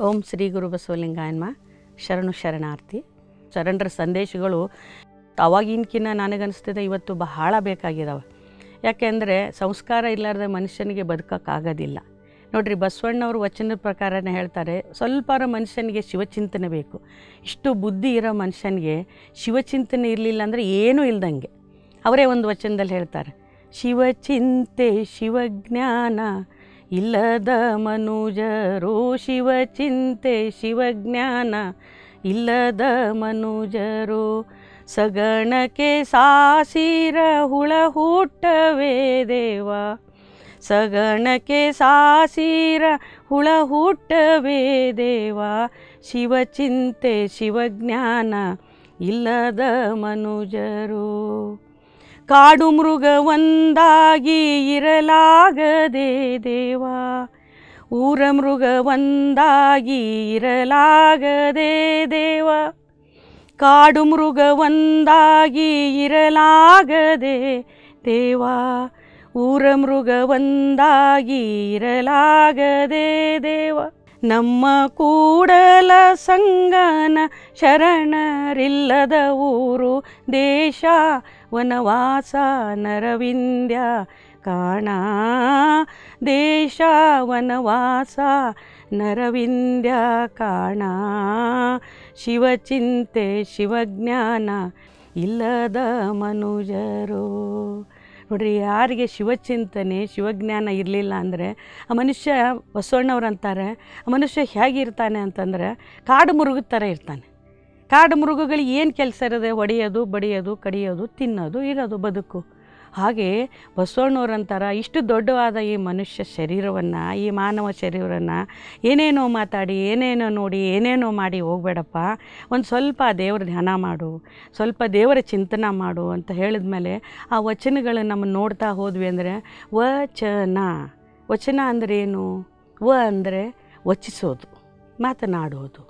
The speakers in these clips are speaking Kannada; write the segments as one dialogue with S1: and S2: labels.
S1: ಓಂ ಶ್ರೀ ಗುರು ಬಸವಲಿಂಗಾಯನ್ಮ ಶರಣು ಶರಣಾರ್ಥಿ ಶರಣರ ಸಂದೇಶಗಳು ಅವಾಗಿನ್ಕಿನ್ನ ನನಗನ್ನಿಸ್ತದೆ ಇವತ್ತು ಬಹಳ ಬೇಕಾಗಿದ್ದಾವೆ ಯಾಕೆಂದರೆ ಸಂಸ್ಕಾರ ಇಲ್ಲಾರ್ದೆ ಮನುಷ್ಯನಿಗೆ ಬದುಕೋಕ್ಕಾಗೋದಿಲ್ಲ ನೋಡ್ರಿ ಬಸವಣ್ಣವ್ರ ವಚನದ ಪ್ರಕಾರನೇ ಹೇಳ್ತಾರೆ ಸ್ವಲ್ಪಾರ ಮನುಷ್ಯನಿಗೆ ಶಿವಚಿಂತನೆ ಬೇಕು ಇಷ್ಟು ಬುದ್ಧಿ ಇರೋ ಮನುಷ್ಯನಿಗೆ ಶಿವಚಿಂತನೆ ಇರಲಿಲ್ಲ ಅಂದರೆ ಏನೂ ಇಲ್ದಂಗೆ ಅವರೇ ಒಂದು ವಚನದಲ್ಲಿ ಹೇಳ್ತಾರೆ ಶಿವಚಿಂತೆ ಶಿವಜ್ಞಾನ ಇಲ್ಲದ ಮನುಜರು ಶಿವಚಿಂತೆ ಶಿವಜ್ಞಾನ ಇಲ್ಲದ ಮನುಜರು ಸಗಣಕ್ಕೆ ಸಾಸಿರ ಹುಳ ಹುಟ್ಟವೇ ದೇವ ಸಗಣಕ್ಕೆ ಸಾಸಿರ ಹುಳ ಹುಟ್ಟವೇ ದೇವ ಶಿವಚಿಂತೆ ಶಿವಜ್ಞಾನ ಇಲ್ಲದ ಮನುಜರು ಕಾಡು ಮೃಗ ಒಂದಾಗಿ ಇರಲಾಗದೆ ದೇವ ಊರ ಮೃಗ ಒಂದಾಗಿ ಇರಲಾಗದೆ ದೇವ ಕಾಡು ಮೃಗ ಒಂದಾಗಿ ಇರಲಾಗದೆ ದೇವ ಊರ ಮೃಗ ಒಂದಾಗಿ ಇರಲಾಗದೆ ದೇವ ನಮ್ಮ ಕೂಡಲ ಸಂಗನ ಶರಣರಿಲ್ಲದ ಊರು ದೇಶ ವನವಾಸ ನರವಿಂದ್ಯ ಕಾಣ ದೇಶ ವನವಾಸ ನರವಿಂದ್ಯ ಕಾಣ ಶಿವಚಿಂತೆ ಶಿವಜ್ಞಾನ ಇಲ್ಲದ ಮನುಜರು ನೋಡ್ರಿ ಯಾರಿಗೆ ಶಿವಚಿಂತನೆ ಶಿವಜ್ಞಾನ ಇರಲಿಲ್ಲ ಅಂದರೆ ಆ ಮನುಷ್ಯ ಬಸವಣ್ಣವ್ರು ಅಂತಾರೆ ಆ ಮನುಷ್ಯ ಹೇಗಿರ್ತಾನೆ ಅಂತಂದರೆ ಕಾಡು ಮೃಗದ ಥರ ಇರ್ತಾನೆ ಕಾಡು ಮೃಗಗಳಿಗೆ ಏನು ಕೆಲಸ ಇರೋದೆ ಹೊಡೆಯೋದು ಬಡಿಯೋದು ಕಡಿಯೋದು ತಿನ್ನೋದು ಇರೋದು ಬದುಕು ಹಾಗೆ ಬಸವಣ್ಣವ್ರು ಅಂತಾರೆ ಇಷ್ಟು ದೊಡ್ಡವಾದ ಈ ಮನುಷ್ಯ ಶರೀರವನ್ನು ಈ ಮಾನವ ಶರೀರವನ್ನು ಏನೇನೋ ಮಾತಾಡಿ ಏನೇನೋ ನೋಡಿ ಏನೇನೋ ಮಾಡಿ ಹೋಗ್ಬೇಡಪ್ಪ ಒಂದು ಸ್ವಲ್ಪ ದೇವರ ಧ್ಯಾನ ಮಾಡು ಸ್ವಲ್ಪ ದೇವರ ಚಿಂತನೆ ಮಾಡು ಅಂತ ಹೇಳಿದ್ಮೇಲೆ ಆ ವಚನಗಳು ನಮ್ಮನ್ನು ನೋಡ್ತಾ ಹೋದ್ವಿ ಅಂದರೆ ವಚನ ವಚನ ಅಂದರೆ ಏನು ವ ಅಂದರೆ ವಚಿಸೋದು ಮಾತನಾಡೋದು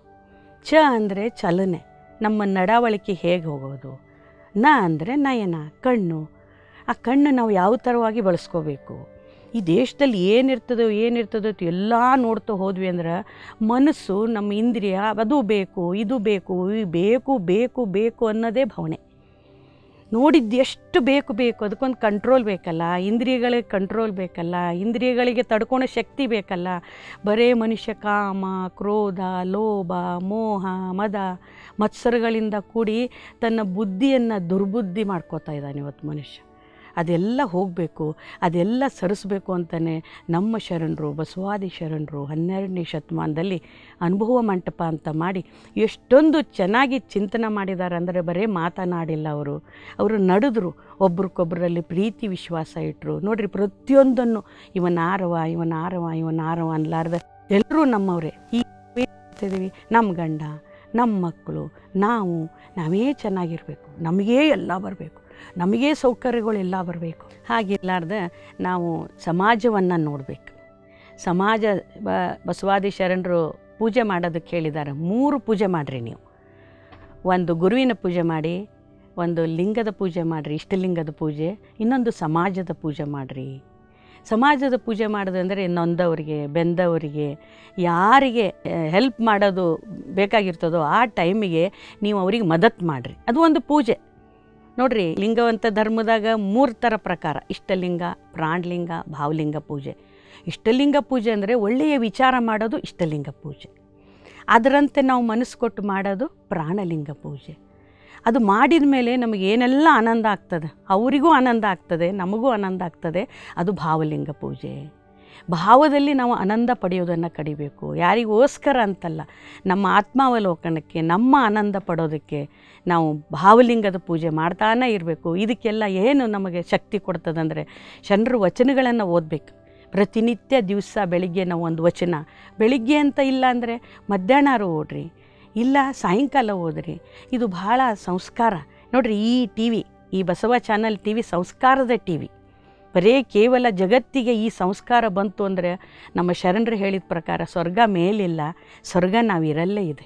S1: ಚ ಅಂದರೆ ಚಲನೆ ನಮ್ಮ ನಡವಳಿಕೆ ಹೇಗೆ ಹೋಗೋದು ನ ಅಂದರೆ ನಯನ ಕಣ್ಣು ಆ ಕಣ್ಣು ನಾವು ಯಾವ ಥರವಾಗಿ ಬಳಸ್ಕೋಬೇಕು ಈ ದೇಶದಲ್ಲಿ ಏನಿರ್ತದೋ ಏನಿರ್ತದೋ ಎಲ್ಲ ನೋಡ್ತಾ ಹೋದ್ವಿ ಅಂದ್ರೆ ಮನಸ್ಸು ನಮ್ಮ ಇಂದ್ರಿಯ ಅದು ಬೇಕು ಇದು ಬೇಕು ಈ ಬೇಕು ಬೇಕು ಬೇಕು ಅನ್ನೋದೇ ಭಾವನೆ ನೋಡಿದ್ದು ಎಷ್ಟು ಬೇಕು ಬೇಕು ಅದಕ್ಕೊಂದು ಕಂಟ್ರೋಲ್ ಬೇಕಲ್ಲ ಇಂದ್ರಿಯಗಳಿಗೆ ಕಂಟ್ರೋಲ್ ಬೇಕಲ್ಲ ಇಂದ್ರಿಯಗಳಿಗೆ ತಡ್ಕೊಳೋ ಶಕ್ತಿ ಬೇಕಲ್ಲ ಬರೇ ಮನುಷ್ಯ ಕಾಮ ಕ್ರೋಧ ಲೋಭ ಮೋಹ ಮದ ಮತ್ಸರಗಳಿಂದ ಕೂಡಿ ತನ್ನ ಬುದ್ಧಿಯನ್ನು ದುರ್ಬುದ್ಧಿ ಮಾಡ್ಕೋತಾ ಇದ್ದಾನೆ ಇವತ್ತು ಮನುಷ್ಯ ಅದೆಲ್ಲ ಹೋಗಬೇಕು ಅದೆಲ್ಲ ಸರಿಸ್ಬೇಕು ಅಂತಲೇ ನಮ್ಮ ಶರಣರು ಬಸವಾದಿ ಶರಣರು ಹನ್ನೆರಡನೇ ಶತಮಾನದಲ್ಲಿ ಅನುಭವ ಮಂಟಪ ಅಂತ ಮಾಡಿ ಎಷ್ಟೊಂದು ಚೆನ್ನಾಗಿ ಚಿಂತನೆ ಮಾಡಿದ್ದಾರೆ ಅಂದರೆ ಬರೀ ಮಾತನಾಡಿಲ್ಲ ಅವರು ಅವರು ನಡೆದ್ರು ಒಬ್ರಿಗೊಬ್ಬರಲ್ಲಿ ಪ್ರೀತಿ ವಿಶ್ವಾಸ ಇಟ್ಟರು ನೋಡ್ರಿ ಪ್ರತಿಯೊಂದನ್ನು ಇವನ ಆರವ ಇವನ ಆರವ ಇವನ ಆರವ ಅನ್ಲಾರ್ದ ಎಲ್ಲರೂ ನಮ್ಮವರೇ ಈ ಇದ್ದೀವಿ ನಮ್ಮ ಗಂಡ ನಮ್ಮ ಮಕ್ಕಳು ನಾವು ನಾವೇ ಚೆನ್ನಾಗಿರಬೇಕು ನಮಗೇ ಎಲ್ಲ ಬರಬೇಕು ನಮಗೇ ಸೌಕರ್ಯಗಳೆಲ್ಲ ಬರಬೇಕು ಹಾಗಿರ್ಲಾರ್ದ ನಾವು ಸಮಾಜವನ್ನು ನೋಡಬೇಕು ಸಮಾಜ ಬ ಬಸವಾದಿ ಶರಣರು ಪೂಜೆ ಮಾಡೋದಕ್ಕೆ ಹೇಳಿದ್ದಾರೆ ಮೂರು ಪೂಜೆ ಮಾಡಿರಿ ನೀವು ಒಂದು ಗುರುವಿನ ಪೂಜೆ ಮಾಡಿ ಒಂದು ಲಿಂಗದ ಪೂಜೆ ಮಾಡಿರಿ ಇಷ್ಟಲಿಂಗದ ಪೂಜೆ ಇನ್ನೊಂದು ಸಮಾಜದ ಪೂಜೆ ಮಾಡಿರಿ ಸಮಾಜದ ಪೂಜೆ ಮಾಡೋದಂದರೆ ನೊಂದವರಿಗೆ ಬೆಂದವರಿಗೆ ಯಾರಿಗೆ ಹೆಲ್ಪ್ ಮಾಡೋದು ಬೇಕಾಗಿರ್ತದೋ ಆ ಟೈಮಿಗೆ ನೀವು ಅವ್ರಿಗೆ ಮದತ್ ಮಾಡಿರಿ ಅದು ಒಂದು ಪೂಜೆ ನೋಡ್ರಿ ಲಿಂಗವಂತ ಧರ್ಮದಾಗ ಮೂರು ಥರ ಪ್ರಕಾರ ಇಷ್ಟಲಿಂಗ ಪ್ರಾಣಲಿಂಗ ಭಾವಲಿಂಗ ಪೂಜೆ ಇಷ್ಟಲಿಂಗ ಪೂಜೆ ಅಂದರೆ ಒಳ್ಳೆಯ ವಿಚಾರ ಮಾಡೋದು ಇಷ್ಟಲಿಂಗ ಪೂಜೆ ಅದರಂತೆ ನಾವು ಮನಸ್ಸು ಕೊಟ್ಟು ಮಾಡೋದು ಪ್ರಾಣಲಿಂಗ ಪೂಜೆ ಅದು ಮಾಡಿದ ಮೇಲೆ ನಮಗೆ ಏನೆಲ್ಲ ಆನಂದ ಆಗ್ತದೆ ಅವರಿಗೂ ಆನಂದ ಆಗ್ತದೆ ನಮಗೂ ಆನಂದ ಆಗ್ತದೆ ಅದು ಭಾವಲಿಂಗ ಪೂಜೆ ಭಾವದಲ್ಲಿ ನಾವು ಆನಂದ ಪಡೆಯೋದನ್ನು ಕಡಿಬೇಕು ಯಾರಿಗೋಸ್ಕರ ಅಂತಲ್ಲ ನಮ್ಮ ಆತ್ಮಾವಲೋಕನಕ್ಕೆ ನಮ್ಮ ಆನಂದ ಪಡೋದಕ್ಕೆ ನಾವು ಭಾವಲಿಂಗದ ಪೂಜೆ ಮಾಡ್ತಾನೇ ಇರಬೇಕು ಇದಕ್ಕೆಲ್ಲ ಏನು ನಮಗೆ ಶಕ್ತಿ ಕೊಡ್ತದಂದರೆ ಶರಣರು ವಚನಗಳನ್ನು ಓದಬೇಕು ಪ್ರತಿನಿತ್ಯ ದಿವಸ ಬೆಳಿಗ್ಗೆ ನಾವು ಒಂದು ವಚನ ಬೆಳಿಗ್ಗೆ ಅಂತ ಇಲ್ಲ ಅಂದರೆ ಮಧ್ಯಾಹ್ನಾರು ಓಡ್ರಿ ಇಲ್ಲ ಸಾಯಂಕಾಲ ಓದ್ರಿ ಇದು ಭಾಳ ಸಂಸ್ಕಾರ ನೋಡ್ರಿ ಈ ಟಿ ವಿ ಈ ಬಸವ ಚಾನಲ್ ಟಿ ವಿ ಸಂಸ್ಕಾರದ ಟಿ ವಿ ಬರೇ ಕೇವಲ ಜಗತ್ತಿಗೆ ಈ ಸಂಸ್ಕಾರ ಬಂತು ಅಂದರೆ ನಮ್ಮ ಶರಣರು ಹೇಳಿದ ಪ್ರಕಾರ ಸ್ವರ್ಗ ಮೇಲಿಲ್ಲ ಸ್ವರ್ಗ ನಾವಿರಲ್ಲೇ ಇದೆ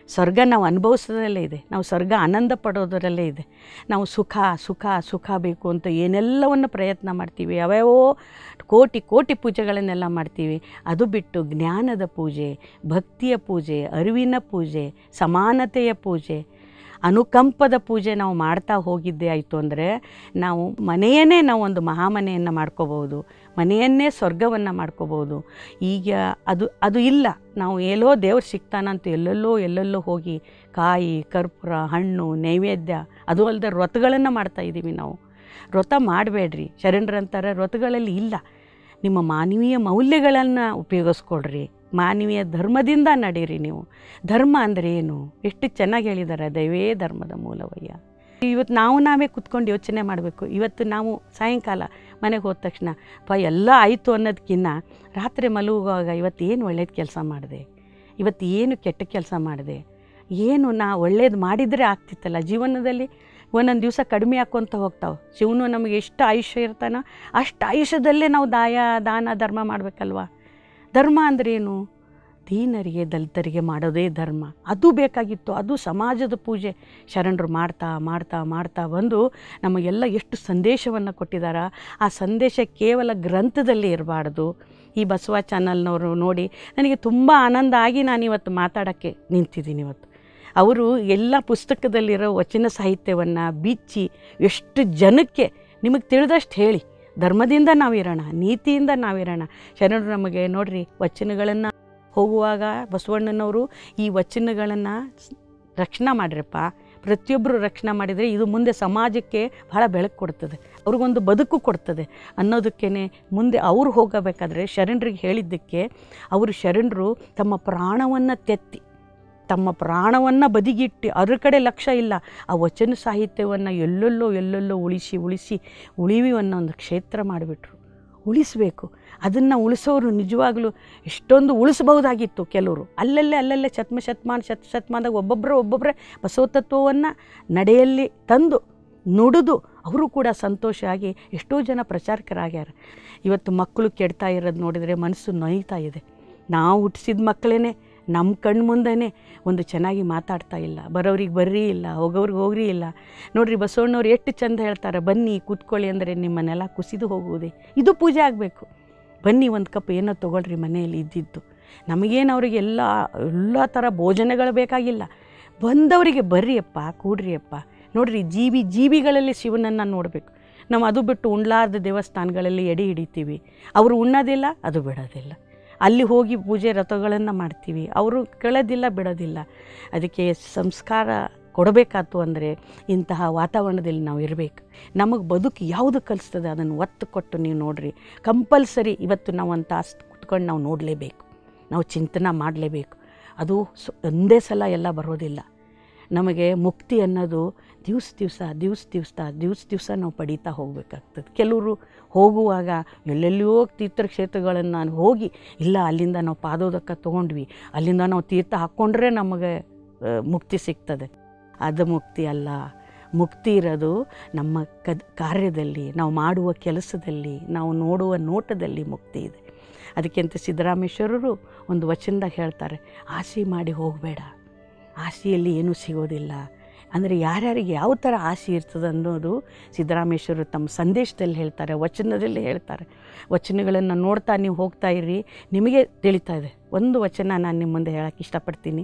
S1: ಸ್ವರ್ಗ ನಾವು ಅನುಭವಿಸೋದ್ರಲ್ಲೇ ಇದೆ ನಾವು ಸ್ವರ್ಗ ಆನಂದ ಪಡೋದರಲ್ಲೇ ಇದೆ ನಾವು ಸುಖ ಸುಖ ಸುಖ ಬೇಕು ಅಂತ ಏನೆಲ್ಲವನ್ನು ಪ್ರಯತ್ನ ಮಾಡ್ತೀವಿ ಯಾವ್ಯಾವೋ ಕೋಟಿ ಕೋಟಿ ಪೂಜೆಗಳನ್ನೆಲ್ಲ ಮಾಡ್ತೀವಿ ಅದು ಬಿಟ್ಟು ಜ್ಞಾನದ ಪೂಜೆ ಭಕ್ತಿಯ ಪೂಜೆ ಅರಿವಿನ ಪೂಜೆ ಸಮಾನತೆಯ ಪೂಜೆ ಅನುಕಂಪದ ಪೂಜೆ ನಾವು ಮಾಡ್ತಾ ಹೋಗಿದ್ದೇ ಆಯಿತು ಅಂದರೆ ನಾವು ಮನೆಯನ್ನೇ ನಾವು ಒಂದು ಮಹಾಮನೆಯನ್ನು ಮಾಡ್ಕೋಬೋದು ಮನೆಯನ್ನೇ ಸ್ವರ್ಗವನ್ನು ಮಾಡ್ಕೋಬೋದು ಈಗ ಅದು ಅದು ಇಲ್ಲ ನಾವು ಎಲ್ಲೋ ದೇವ್ರು ಸಿಗ್ತಾನಂತ ಎಲ್ಲೆಲ್ಲೋ ಎಲ್ಲೆಲ್ಲೋ ಹೋಗಿ ಕಾಯಿ ಕರ್ಪೂರ ಹಣ್ಣು ನೈವೇದ್ಯ ಅದು ಅಲ್ಲದೆ ವ್ರತಗಳನ್ನು ಮಾಡ್ತಾ ಇದ್ದೀವಿ ನಾವು ವ್ರತ ಮಾಡಬೇಡ್ರಿ ಶರಣರಂತಾರೆ ವ್ರತಗಳಲ್ಲಿ ಇಲ್ಲ ನಿಮ್ಮ ಮಾನವೀಯ ಮೌಲ್ಯಗಳನ್ನು ಉಪಯೋಗಿಸ್ಕೊಳ್ರಿ ಮಾನವೀಯ ಧರ್ಮದಿಂದ ನಡೀರಿ ನೀವು ಧರ್ಮ ಅಂದರೆ ಏನು ಎಷ್ಟು ಚೆನ್ನಾಗಿ ಹೇಳಿದ್ದಾರೆ ದೈವೇ ಧರ್ಮದ ಮೂಲವಯ್ಯ ಇವತ್ತು ನಾವು ನಾವೇ ಕುತ್ಕೊಂಡು ಯೋಚನೆ ಮಾಡಬೇಕು ಇವತ್ತು ನಾವು ಸಾಯಂಕಾಲ ಮನೆಗೆ ಹೋದ ತಕ್ಷಣ ಪ ಎಲ್ಲ ಆಯಿತು ಅನ್ನೋದಕ್ಕಿಂತ ರಾತ್ರಿ ಮಲಗುವಾಗ ಇವತ್ತು ಏನು ಒಳ್ಳೇದು ಕೆಲಸ ಮಾಡಿದೆ ಇವತ್ತು ಏನು ಕೆಟ್ಟ ಕೆಲಸ ಮಾಡಿದೆ ಏನು ನಾ ಒಳ್ಳೇದು ಮಾಡಿದರೆ ಆಗ್ತಿತ್ತಲ್ಲ ಜೀವನದಲ್ಲಿ ಒಂದೊಂದು ದಿವಸ ಕಡಿಮೆ ಹಾಕ್ಕೊತ ಹೋಗ್ತಾವೆ ಶಿವನು ನಮಗೆ ಎಷ್ಟು ಆಯುಷ್ಯ ಇರ್ತಾನೋ ಅಷ್ಟು ಆಯುಷ್ಯದಲ್ಲೇ ನಾವು ದಾಯ ದಾನ ಧರ್ಮ ಮಾಡಬೇಕಲ್ವ ಧರ್ಮ ಅಂದ್ರೆ ಏನು ದೀನರಿಗೆ ದಲಿತರಿಗೆ ಮಾಡೋದೇ ಧರ್ಮ ಅದು ಬೇಕಾಗಿತ್ತು ಅದು ಸಮಾಜದ ಪೂಜೆ ಶರಣರು ಮಾಡ್ತಾ ಮಾಡ್ತಾ ಮಾಡ್ತಾ ಬಂದು ನಮಗೆಲ್ಲ ಎಷ್ಟು ಸಂದೇಶವನ್ನು ಕೊಟ್ಟಿದ್ದಾರೆ ಆ ಸಂದೇಶ ಕೇವಲ ಗ್ರಂಥದಲ್ಲಿ ಇರಬಾರ್ದು ಈ ಬಸವ ಚಾನಲ್ನವರು ನೋಡಿ ನನಗೆ ತುಂಬ ಆನಂದ ಆಗಿ ನಾನು ಇವತ್ತು ಮಾತಾಡೋಕ್ಕೆ ನಿಂತಿದ್ದೀನಿ ಇವತ್ತು ಅವರು ಎಲ್ಲ ಪುಸ್ತಕದಲ್ಲಿರೋ ವಚನ ಸಾಹಿತ್ಯವನ್ನು ಬಿಚ್ಚಿ ಎಷ್ಟು ಜನಕ್ಕೆ ನಿಮಗೆ ತಿಳಿದಷ್ಟು ಹೇಳಿ ಧರ್ಮದಿಂದ ನಾವಿರೋಣ ನೀತಿಯಿಂದ ನಾವಿರೋಣ ಶರಣರು ನಮಗೆ ನೋಡ್ರಿ ವಚನಗಳನ್ನು ಹೋಗುವಾಗ ಬಸವಣ್ಣನವರು ಈ ವಚನಗಳನ್ನು ರಕ್ಷಣೆ ಮಾಡಿರಪ್ಪ ಪ್ರತಿಯೊಬ್ಬರು ರಕ್ಷಣೆ ಮಾಡಿದರೆ ಇದು ಮುಂದೆ ಸಮಾಜಕ್ಕೆ ಭಾಳ ಬೆಳಕು ಕೊಡ್ತದೆ ಅವ್ರಿಗೊಂದು ಬದುಕು ಕೊಡ್ತದೆ ಅನ್ನೋದಕ್ಕೇ ಮುಂದೆ ಅವ್ರು ಹೋಗಬೇಕಾದ್ರೆ ಶರಣರಿಗೆ ಹೇಳಿದ್ದಕ್ಕೆ ಅವರು ಶರಣರು ತಮ್ಮ ಪ್ರಾಣವನ್ನು ತೆತ್ತಿ ತಮ್ಮ ಪ್ರಾಣವನ್ನು ಬದಿಗಿಟ್ಟು ಅದ್ರ ಕಡೆ ಲಕ್ಷ್ಯ ಇಲ್ಲ ಆ ವಚನ ಸಾಹಿತ್ಯವನ್ನು ಎಲ್ಲೆಲ್ಲೋ ಎಲ್ಲೆಲ್ಲೋ ಉಳಿಸಿ ಉಳಿಸಿ ಉಳಿವಿ ಅನ್ನೋ ಒಂದು ಕ್ಷೇತ್ರ ಮಾಡಿಬಿಟ್ರು ಉಳಿಸಬೇಕು ಅದನ್ನು ಉಳಿಸೋರು ನಿಜವಾಗ್ಲೂ ಎಷ್ಟೊಂದು ಉಳಿಸ್ಬಹುದಾಗಿತ್ತು ಕೆಲವರು ಅಲ್ಲಲ್ಲೇ ಅಲ್ಲಲ್ಲೇ ಶತ್ಮ ಶತಮಾನ ಶತ ಶತಮಾನದಾಗ ಒಬ್ಬೊಬ್ಬರು ಒಬ್ಬೊಬ್ಬರೇ ಬಸವ ತತ್ವವನ್ನು ನಡೆಯಲ್ಲಿ ತಂದು ನುಡಿದು ಅವರು ಕೂಡ ಸಂತೋಷ ಆಗಿ ಎಷ್ಟೋ ಜನ ಪ್ರಚಾರಕರಾಗ್ಯಾರ ಇವತ್ತು ಮಕ್ಕಳು ಕೆಡ್ತಾ ಇರೋದು ನೋಡಿದರೆ ಮನಸ್ಸು ನೋಯ್ತಾ ಇದೆ ನಾವು ಹುಟ್ಟಿಸಿದ ಮಕ್ಕಳೇ ನಮ್ಮ ಕಣ್ಣು ಮುಂದೆನೇ ಒಂದು ಚೆನ್ನಾಗಿ ಮಾತಾಡ್ತಾ ಇಲ್ಲ ಬರೋರಿಗೆ ಬರ್ರಿ ಇಲ್ಲ ಹೋಗೋರಿಗೆ ಹೋಗ್ರಿ ಇಲ್ಲ ನೋಡ್ರಿ ಬಸವಣ್ಣವ್ರು ಎಷ್ಟು ಚಂದ ಹೇಳ್ತಾರೆ ಬನ್ನಿ ಕೂತ್ಕೊಳ್ಳಿ ಅಂದರೆ ನಿಮ್ಮನ್ನೆಲ್ಲ ಕುಸಿದು ಹೋಗುವುದೇ ಇದು ಪೂಜೆ ಆಗಬೇಕು ಬನ್ನಿ ಒಂದು ಕಪ್ ಏನೋ ತೊಗೊಳ್ರಿ ಮನೆಯಲ್ಲಿ ಇದ್ದಿದ್ದು ನಮಗೇನು ಅವರಿಗೆ ಎಲ್ಲ ಎಲ್ಲ ಥರ ಭೋಜನಗಳು ಬೇಕಾಗಿಲ್ಲ ಬಂದವರಿಗೆ ಬರ್ರಿಯಪ್ಪ ಕೂಡ್ರಿಯಪ್ಪ ನೋಡ್ರಿ ಜೀವಿ ಜೀವಿಗಳಲ್ಲಿ ಶಿವನನ್ನು ನೋಡಬೇಕು ನಾವು ಅದು ಬಿಟ್ಟು ಉಣ್ಲಾರ್ದ ದೇವಸ್ಥಾನಗಳಲ್ಲಿ ಎಡೆ ಹಿಡಿತೀವಿ ಅವರು ಉಣ್ಣೋದಿಲ್ಲ ಅದು ಬಿಡೋದಿಲ್ಲ ಅಲ್ಲಿ ಹೋಗಿ ಪೂಜೆ ರಥಗಳನ್ನು ಮಾಡ್ತೀವಿ ಅವರು ಕೇಳೋದಿಲ್ಲ ಬಿಡೋದಿಲ್ಲ ಅದಕ್ಕೆ ಸಂಸ್ಕಾರ ಕೊಡಬೇಕಾತು ಅಂದರೆ ಇಂತಹ ವಾತಾವರಣದಲ್ಲಿ ನಾವು ಇರಬೇಕು ನಮಗೆ ಬದುಕು ಯಾವುದು ಕಲಿಸ್ತದೆ ಅದನ್ನು ಒತ್ತು ಕೊಟ್ಟು ನೀವು ನೋಡಿರಿ ಕಂಪಲ್ಸರಿ ಇವತ್ತು ನಾವು ಒಂದು ತಾಸು ಕುತ್ಕೊಂಡು ನಾವು ನೋಡಲೇಬೇಕು ನಾವು ಚಿಂತನೆ ಮಾಡಲೇಬೇಕು ಅದು ಸ್ ಒಂದೇ ಸಲ ಎಲ್ಲ ಬರೋದಿಲ್ಲ ನಮಗೆ ಮುಕ್ತಿ ಅನ್ನೋದು ದಿವ್ಸ ದಿವಸ ದಿವ್ಸ ದಿವಸ ದಿವ್ಸ ದಿವಸ ನಾವು ಪಡೀತಾ ಹೋಗಬೇಕಾಗ್ತದೆ ಕೆಲವರು ಹೋಗುವಾಗ ಎಲ್ಲೆಲ್ಲಿಯೋ ತೀರ್ಥಕ್ಷೇತ್ರಗಳನ್ನು ಹೋಗಿ ಇಲ್ಲ ಅಲ್ಲಿಂದ ನಾವು ಪಾದೋದಕ್ಕೆ ತೊಗೊಂಡ್ವಿ ಅಲ್ಲಿಂದ ನಾವು ತೀರ್ಥ ಹಾಕ್ಕೊಂಡ್ರೆ ನಮಗೆ ಆ, ಮುಕ್ತಿ ಸಿಗ್ತದೆ ಅದು ಮುಕ್ತಿ ಅಲ್ಲ ಮುಕ್ತಿ ಇರೋದು ನಮ್ಮ ಕದ್ ಕಾರ್ಯದಲ್ಲಿ ನಾವು ಮಾಡುವ ಕೆಲಸದಲ್ಲಿ ನಾವು ನೋಡುವ ನೋಟದಲ್ಲಿ ಮುಕ್ತಿ ಇದೆ ಅದಕ್ಕಿಂತ ಸಿದ್ದರಾಮೇಶ್ವರರು ಒಂದು ವಚನದಾಗ ಹೇಳ್ತಾರೆ ಆಸೆ ಮಾಡಿ ಹೋಗಬೇಡ ಆಸೆಯಲ್ಲಿ ಏನೂ ಸಿಗೋದಿಲ್ಲ ಅಂದರೆ ಯಾರ್ಯಾರಿಗೆ ಯಾವ ಥರ ಆಸೆ ಇರ್ತದೆ ಅನ್ನೋದು ಸಿದ್ದರಾಮೇಶ್ವರರು ತಮ್ಮ ಸಂದೇಶದಲ್ಲಿ ಹೇಳ್ತಾರೆ ವಚನದಲ್ಲಿ ಹೇಳ್ತಾರೆ ವಚನಗಳನ್ನು ನೋಡ್ತಾ ನೀವು ಹೋಗ್ತಾ ಇರ್ರಿ ನಿಮಗೆ ತಿಳಿತಾ ಇದೆ ಒಂದು ವಚನ ನಾನು ನಿಮ್ಮ ಮುಂದೆ ಹೇಳಕ್ಕೆ ಇಷ್ಟಪಡ್ತೀನಿ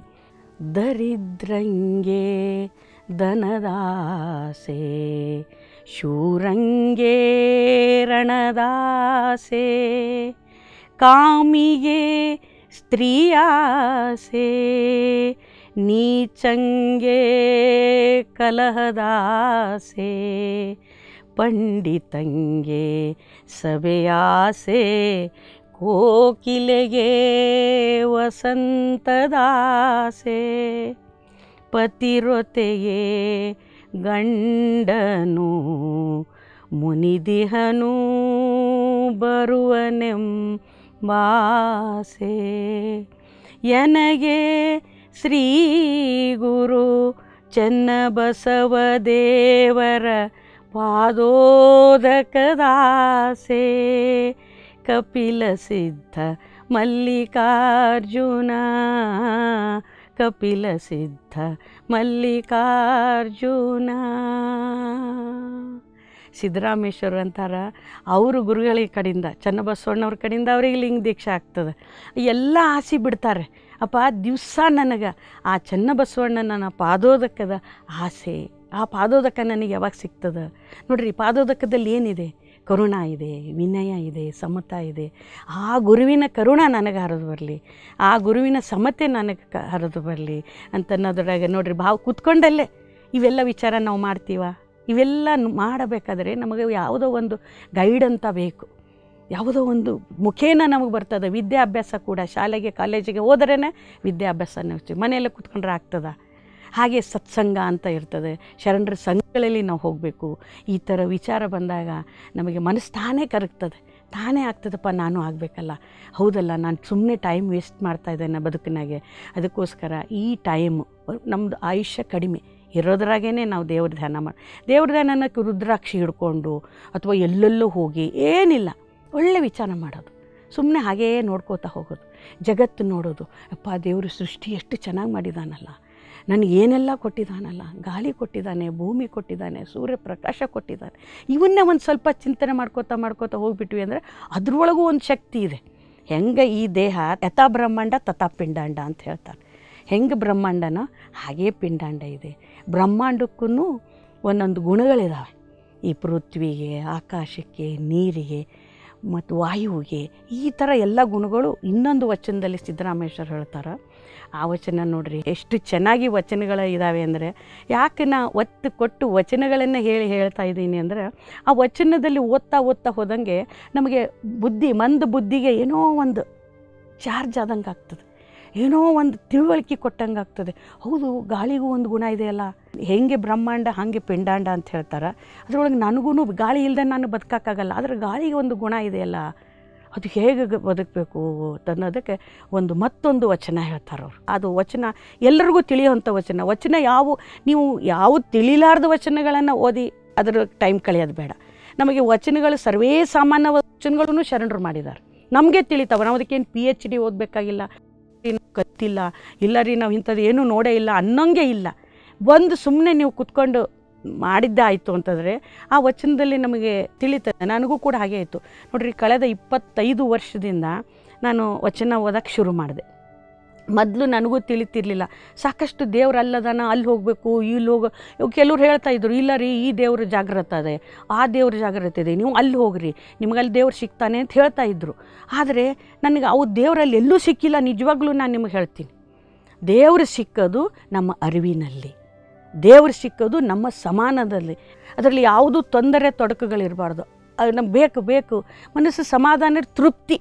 S1: ದರಿದ್ರಂಗೆ ದನದಾಸೆ ಶೂರಂಗೆ ರಣದಾಸೆ ಕಾಮಿಗೆ ಸ್ತ್ರೀಯಾಸೆ ನೀಚಂಗೆ ಕಲಹದಾಸೆ ಪಂಡಿತಂಗೆ ಸಭೆಯಾಸೆ ಕೋಕಿಲೆಗೆ ವಸಂತದಾಸೆ ಪತಿರೊತೆಯೇ ಗಂಡನು ಮುನಿದಿಹನು ಬರುವನೆಂಬಾಸೆ ಎನಗೆ ಶ್ರೀ ಗುರು ಚೆನ್ನಬಸವ ದೇವರ ಪಾದೋದಕದಾಸೆ ಕಪಿಲ ಸಿದ್ಧ ಮಲ್ಲಿಕಾರ್ಜುನ ಕಪಿಲ ಸಿದ್ಧ ಮಲ್ಲಿಕಾರ್ಜುನ ಸಿದ್ದರಾಮೇಶ್ವರ ಅಂತಾರ ಅವರು ಗುರುಗಳ ಕಡೆಯಿಂದ ಚನ್ನಬಸವಣ್ಣವ್ರ ಕಡೆಯಿಂದ ಅವ್ರಿಗೆ ಲಿಂಗ ದೀಕ್ಷೆ ಆಗ್ತದೆ ಎಲ್ಲ ಆಸೆ ಬಿಡ್ತಾರೆ ಅಪ್ಪ ದಿವಸ ನನಗೆ ಆ ಚನ್ನಬಸವಣ್ಣನ ಪಾದೋದಕದ ಆಸೆ ಆ ಪಾದೋದಕ ನನಗೆ ಯಾವಾಗ ಸಿಗ್ತದೆ ನೋಡ್ರಿ ಪಾದೋದಕದಲ್ಲಿ ಏನಿದೆ ಕರುಣ ಇದೆ ವಿನಯ ಇದೆ ಸಮತ ಇದೆ ಆ ಗುರುವಿನ ಕರುಣ ನನಗೆ ಹರಿದು ಬರಲಿ ಆ ಗುರುವಿನ ಸಮತೆ ನನಗೆ ಕ ಹರಿದು ಬರಲಿ ಅಂತನ್ನೋದ್ರಾಗ ನೋಡ್ರಿ ಭಾವ ಕೂತ್ಕೊಂಡಲ್ಲೇ ಇವೆಲ್ಲ ವಿಚಾರ ನಾವು ಮಾಡ್ತೀವ ಇವೆಲ್ಲ ನ್- ಮಾಡಬೇಕಾದ್ರೆ ನಮಗೆ ಯಾವುದೋ ಒಂದು ಗೈಡ್ ಅಂತ ಬೇಕು ಯಾವುದೋ ಒಂದು ಮುಖೇನ ನಮಗೆ ಬರ್ತದೆ ವಿದ್ಯಾಭ್ಯಾಸ ಕೂಡ ಶಾಲೆಗೆ ಕಾಲೇಜಿಗೆ ಹೋದ್ರೇ ವಿದ್ಯಾಭ್ಯಾಸ ನಾವು ಮನೆಯಲ್ಲೇ ಕೂತ್ಕೊಂಡ್ರೆ ಆಗ್ತದ ಹಾಗೆ ಸತ್ಸಂಗ ಅಂತ ಇರ್ತದೆ ಶರಣರ ಸಂಘಗಳಲ್ಲಿ ನಾವು ಹೋಗಬೇಕು ಈ ಥರ ವಿಚಾರ ಬಂದಾಗ ನಮಗೆ ಮನಸ್ಸು ತಾನೇ ಕರಗ್ತದೆ ತಾನೇ ಆಗ್ತದಪ್ಪ ನಾನು ಆಗಬೇಕಲ್ಲ ಹೌದಲ್ಲ ನಾನು ಸುಮ್ಮನೆ ಟೈಮ್ ವೇಸ್ಟ್ ಮಾಡ್ತಾ ಇದ್ದೇನೆ ಬದುಕಿನಾಗೆ ಅದಕ್ಕೋಸ್ಕರ ಈ ಟೈಮು ನಮ್ಮದು ಆಯುಷ್ಯ ಕಡಿಮೆ ಇರೋದ್ರಾಗೇ ನಾವು ದೇವ್ರ ಧ್ಯಾನ ಮಾಡಿ ದೇವ್ರ ಧ್ಯಾನಕ್ಕೆ ರುದ್ರಾಕ್ಷಿ ಹಿಡ್ಕೊಂಡು ಅಥವಾ ಎಲ್ಲೆಲ್ಲೋ ಹೋಗಿ ಏನಿಲ್ಲ ಒಳ್ಳೆ ವಿಚಾರ ಮಾಡೋದು ಸುಮ್ಮನೆ ಹಾಗೇ ನೋಡ್ಕೋತಾ ಹೋಗೋದು ಜಗತ್ತು ನೋಡೋದು ಅಪ್ಪ ದೇವರು ಸೃಷ್ಟಿ ಎಷ್ಟು ಚೆನ್ನಾಗಿ ಮಾಡಿದಾನಲ್ಲ ನನಗೆ ಏನೆಲ್ಲ ಕೊಟ್ಟಿದ್ದಾನಲ್ಲ ಗಾಳಿ ಕೊಟ್ಟಿದ್ದಾನೆ ಭೂಮಿ ಕೊಟ್ಟಿದ್ದಾನೆ ಸೂರ್ಯ ಪ್ರಕಾಶ ಕೊಟ್ಟಿದ್ದಾನೆ ಇವನ್ನೇ ಒಂದು ಸ್ವಲ್ಪ ಚಿಂತನೆ ಮಾಡ್ಕೋತಾ ಮಾಡ್ಕೋತಾ ಹೋಗ್ಬಿಟ್ವಿ ಅಂದರೆ ಅದ್ರೊಳಗೂ ಒಂದು ಶಕ್ತಿ ಇದೆ ಹೆಂಗೆ ಈ ದೇಹ ಯಥಾ ಬ್ರಹ್ಮಾಂಡ ತಥಾ ಪಿಂಡಾಂಡ ಅಂತ ಹೇಳ್ತಾರೆ ಹೆಂಗೆ ಬ್ರಹ್ಮಾಂಡನೋ ಹಾಗೇ ಪಿಂಡಾಂಡ ಇದೆ ಬ್ರಹ್ಮಾಂಡಕ್ಕೂ ಒಂದೊಂದು ಗುಣಗಳಿದ್ದಾವೆ ಈ ಪೃಥ್ವಿಗೆ ಆಕಾಶಕ್ಕೆ ನೀರಿಗೆ ಮತ್ತು ವಾಯುವಿಗೆ ಈ ಥರ ಎಲ್ಲ ಗುಣಗಳು ಇನ್ನೊಂದು ವಚನದಲ್ಲಿ ಸಿದ್ದರಾಮೇಶ್ವರ ಹೇಳ್ತಾರೆ ಆ ವಚನ ನೋಡ್ರಿ ಎಷ್ಟು ಚೆನ್ನಾಗಿ ವಚನಗಳು ಇದ್ದಾವೆ ಅಂದರೆ ಯಾಕೆ ನಾ ಒತ್ತು ಕೊಟ್ಟು ವಚನಗಳನ್ನು ಹೇಳಿ ಹೇಳ್ತಾ ಇದ್ದೀನಿ ಅಂದರೆ ಆ ವಚನದಲ್ಲಿ ಓದ್ತಾ ಓದ್ತಾ ಹೋದಂಗೆ ನಮಗೆ ಬುದ್ಧಿ ಮಂದ ಬುದ್ಧಿಗೆ ಏನೋ ಒಂದು ಚಾರ್ಜ್ ಆದಂಗೆ ಆಗ್ತದೆ ಏನೋ ಒಂದು ತಿಳುವಳಿಕೆ ಕೊಟ್ಟಂಗೆ ಆಗ್ತದೆ ಹೌದು ಗಾಳಿಗೂ ಒಂದು ಗುಣ ಇದೆಯಲ್ಲ ಹೆಂಗೆ ಬ್ರಹ್ಮಾಂಡ ಹಾಗೆ ಪಿಂಡಾಂಡ ಅಂತ ಹೇಳ್ತಾರೆ ಅದರೊಳಗೆ ನನಗೂ ಗಾಳಿ ಇಲ್ಲದೆ ನಾನು ಬದುಕೋಕ್ಕಾಗಲ್ಲ ಆದರೆ ಗಾಳಿಗೆ ಒಂದು ಗುಣ ಇದೆಯಲ್ಲ ಅದು ಹೇಗೆ ಗ- ಬದುಕಬೇಕು ಅನ್ನೋದಕ್ಕೆ ಒಂದು ಮತ್ತೊಂದು ವಚನ ಹೇಳ್ತಾರೆ ಅವರು ಅದು ವಚನ ಎಲ್ಲರಿಗೂ ತಿಳಿಯುವಂಥ ವಚನ ವಚನ ಯಾವ ನೀವು ಯಾವ ತಿಳಿಲಾರ್ದ ವಚನಗಳನ್ನು ಓದಿ ಅದರ ಟೈಮ್ ಕಳೆಯೋದು ಬೇಡ ನಮಗೆ ವಚನಗಳು ಸರ್ವೇ ಸಾಮಾನ್ಯ ವಚನಗಳನ್ನು ಶರಣರು ಮಾಡಿದ್ದಾರೆ ನಮಗೆ ತಿಳಿತಾವೆ ನಾವು ಅದಕ್ಕೇನು ಪಿ ಎಚ್ ಡಿ ಓದಬೇಕಾಗಿಲ್ಲ ಏನು ಕತ್ತಿಲ್ಲ ಇಲ್ಲ ರೀ ನಾವು ಇಂಥದ್ದು ಏನೂ ನೋಡೇ ಇಲ್ಲ ಅನ್ನೋಂಗೆ ಇಲ್ಲ ಒಂದು ಸುಮ್ಮನೆ ನೀವು ಕುತ್ಕೊಂಡು ಮಾಡಿದ್ದೇ ಆಯಿತು ಅಂತಂದರೆ ಆ ವಚನದಲ್ಲಿ ನಮಗೆ ತಿಳಿತದೆ ನನಗೂ ಕೂಡ ಹಾಗೆ ಆಯಿತು ನೋಡ್ರಿ ಕಳೆದ ಇಪ್ಪತ್ತೈದು ವರ್ಷದಿಂದ ನಾನು ವಚನ ಓದಕ್ಕೆ ಶುರು ಮಾಡಿದೆ ಮೊದಲು ನನಗೂ ತಿಳಿತಿರ್ಲಿಲ್ಲ ಸಾಕಷ್ಟು ದೇವ್ರು ಅಲ್ಲದನ ಅಲ್ಲಿ ಹೋಗಬೇಕು ಇಲ್ಲಿ ಹೋಗ ಕೆಲವ್ರು ಹೇಳ್ತಾ ಇದ್ರು ಇಲ್ಲ ರೀ ಈ ದೇವ್ರ ಜಾಗ್ರತೆ ಇದೆ ಆ ದೇವ್ರ ಜಾಗ್ರತೆ ಇದೆ ನೀವು ಅಲ್ಲಿ ಹೋಗ್ರಿ ನಿಮ್ಗೆ ಅಲ್ಲಿ ದೇವ್ರು ಸಿಗ್ತಾನೆ ಅಂತ ಹೇಳ್ತಾ ಇದ್ರು ಆದರೆ ನನಗೆ ಅವು ದೇವರಲ್ಲಿ ಎಲ್ಲೂ ಸಿಕ್ಕಿಲ್ಲ ನಿಜವಾಗ್ಲೂ ನಾನು ನಿಮಗೆ ಹೇಳ್ತೀನಿ ದೇವರು ಸಿಕ್ಕೋದು ನಮ್ಮ ಅರಿವಿನಲ್ಲಿ ದೇವರು ಸಿಕ್ಕೋದು ನಮ್ಮ ಸಮಾನದಲ್ಲಿ ಅದರಲ್ಲಿ ಯಾವುದೂ ತೊಂದರೆ ತೊಡಕುಗಳಿರಬಾರ್ದು ಅದು ನಮ್ಗೆ ಬೇಕು ಬೇಕು ಮನಸ್ಸು ಸಮಾಧಾನ ತೃಪ್ತಿ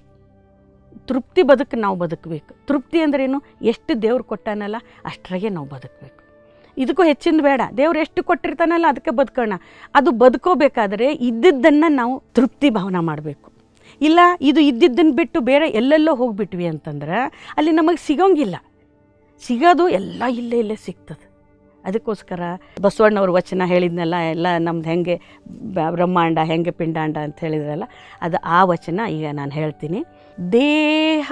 S1: ತೃಪ್ತಿ ಬದುಕು ನಾವು ಬದುಕಬೇಕು ತೃಪ್ತಿ ಅಂದ್ರೇನು ಎಷ್ಟು ದೇವ್ರು ಕೊಟ್ಟಾನಲ್ಲ ಅಷ್ಟರಾಗೆ ನಾವು ಬದುಕಬೇಕು ಇದಕ್ಕೂ ಹೆಚ್ಚಿಂದ ಬೇಡ ದೇವ್ರು ಎಷ್ಟು ಕೊಟ್ಟಿರ್ತಾನಲ್ಲ ಅದಕ್ಕೆ ಬದುಕೋಣ ಅದು ಬದುಕೋಬೇಕಾದ್ರೆ ಇದ್ದಿದ್ದನ್ನು ನಾವು ತೃಪ್ತಿ ಭಾವನೆ ಮಾಡಬೇಕು ಇಲ್ಲ ಇದು ಇದ್ದಿದ್ದನ್ನು ಬಿಟ್ಟು ಬೇರೆ ಎಲ್ಲೆಲ್ಲೋ ಹೋಗ್ಬಿಟ್ವಿ ಅಂತಂದ್ರೆ ಅಲ್ಲಿ ನಮಗೆ ಸಿಗೋಂಗಿಲ್ಲ ಸಿಗೋದು ಎಲ್ಲ ಇಲ್ಲೇ ಇಲ್ಲೇ ಸಿಗ್ತದೆ ಅದಕ್ಕೋಸ್ಕರ ಬಸವಣ್ಣವ್ರ ವಚನ ಹೇಳಿದ್ನಲ್ಲ ಎಲ್ಲ ನಮ್ದು ಹೆಂಗೆ ಬ- ಬ್ರಹ್ಮಾಂಡ ಹೆಂಗೆ ಪಿಂಡಾಂಡ ಅಂತ ಹೇಳಿದ್ರಲ್ಲ ಅದು ಆ ವಚನ ಈಗ ನಾನು ಹೇಳ್ತೀನಿ ದೇಹ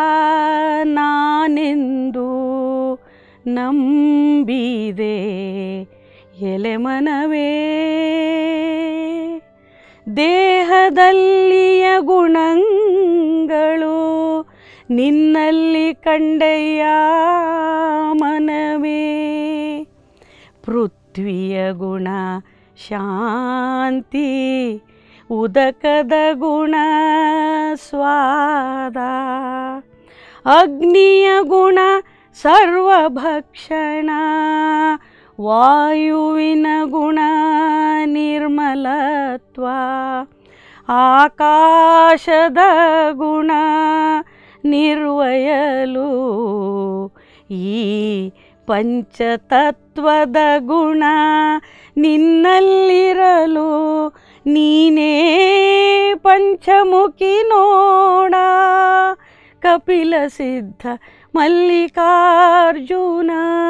S1: ನಾನೆಂದು ನಂಬಿದೆ ಎಲೆ ಮನವೇ ದೇಹದಲ್ಲಿಯ ಗುಣಗಳು ನಿನ್ನಲ್ಲಿ ಕಂಡೆಯ ಮನವೇ ಪೃಥ್ವಿಯ ಗುಣ ಶಾಂತಿ ಉದಕದ ಗುಣ ಸ್ವಾದ ಅಗ್ನಿಯ ಗುಣ ಸರ್ವಭಕ್ಷಣ ವಾಯುವಿನ ಗುಣ ನಿರ್ಮಲತ್ವ ಆಕಾಶದ ಗುಣ ನಿರ್ವಯಲು ಈ ಪಂಚತತ್ವದ ಗುಣ ನಿನ್ನಲ್ಲಿರಲು ನೀನೇ ಪಂಚಮುಖಿ ನೋಡ ಕಪಿಲ ಸಿದ್ಧ ಮಲ್ಲಿಕಾರ್ಜುನ